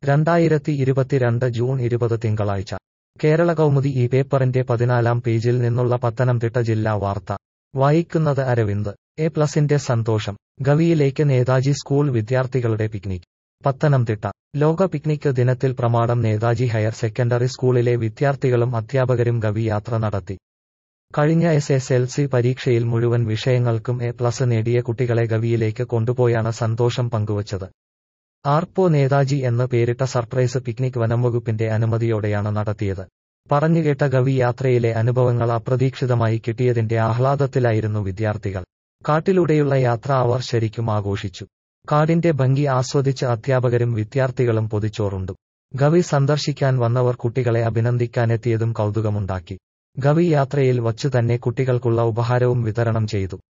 രണ്ടായിരത്തി ഇരുപത്തിരണ്ട് ജൂൺ ഇരുപത് തിങ്കളാഴ്ച കേരള കൗമുദി ഈ പേപ്പറിന്റെ പതിനാലാം പേജിൽ നിന്നുള്ള പത്തനംതിട്ട ജില്ലാ വാർത്ത വായിക്കുന്നത് അരവിന്ദ് എ പ്ലസിന്റെ സന്തോഷം ഗവിയിലേക്ക് നേതാജി സ്കൂൾ വിദ്യാർത്ഥികളുടെ പിക്നിക് പത്തനംതിട്ട ലോക പിക്നിക് ദിനത്തിൽ പ്രമാണം നേതാജി ഹയർ സെക്കൻഡറി സ്കൂളിലെ വിദ്യാർത്ഥികളും അധ്യാപകരും ഗവി യാത്ര നടത്തി കഴിഞ്ഞ എസ് എസ് എൽ സി പരീക്ഷയിൽ മുഴുവൻ വിഷയങ്ങൾക്കും എ പ്ലസ് നേടിയ കുട്ടികളെ ഗവിയിലേക്ക് കൊണ്ടുപോയാണ് സന്തോഷം പങ്കുവച്ചത് ആർപ്പോ നേതാജി എന്ന് പേരിട്ട സർപ്രൈസ് പിക്നിക് വനംവകുപ്പിന്റെ അനുമതിയോടെയാണ് നടത്തിയത് പറഞ്ഞുകേട്ട ഗവി യാത്രയിലെ അനുഭവങ്ങൾ അപ്രതീക്ഷിതമായി കിട്ടിയതിന്റെ ആഹ്ലാദത്തിലായിരുന്നു വിദ്യാർത്ഥികൾ കാട്ടിലൂടെയുള്ള യാത്ര അവർ ശരിക്കും ആഘോഷിച്ചു കാടിന്റെ ഭംഗി ആസ്വദിച്ച് അധ്യാപകരും വിദ്യാർത്ഥികളും പൊതിച്ചോറുണ്ടു ഗവി സന്ദർശിക്കാൻ വന്നവർ കുട്ടികളെ അഭിനന്ദിക്കാനെത്തിയതും കൗതുകമുണ്ടാക്കി ഗവി യാത്രയിൽ വച്ചു തന്നെ കുട്ടികൾക്കുള്ള ഉപഹാരവും വിതരണം ചെയ്തു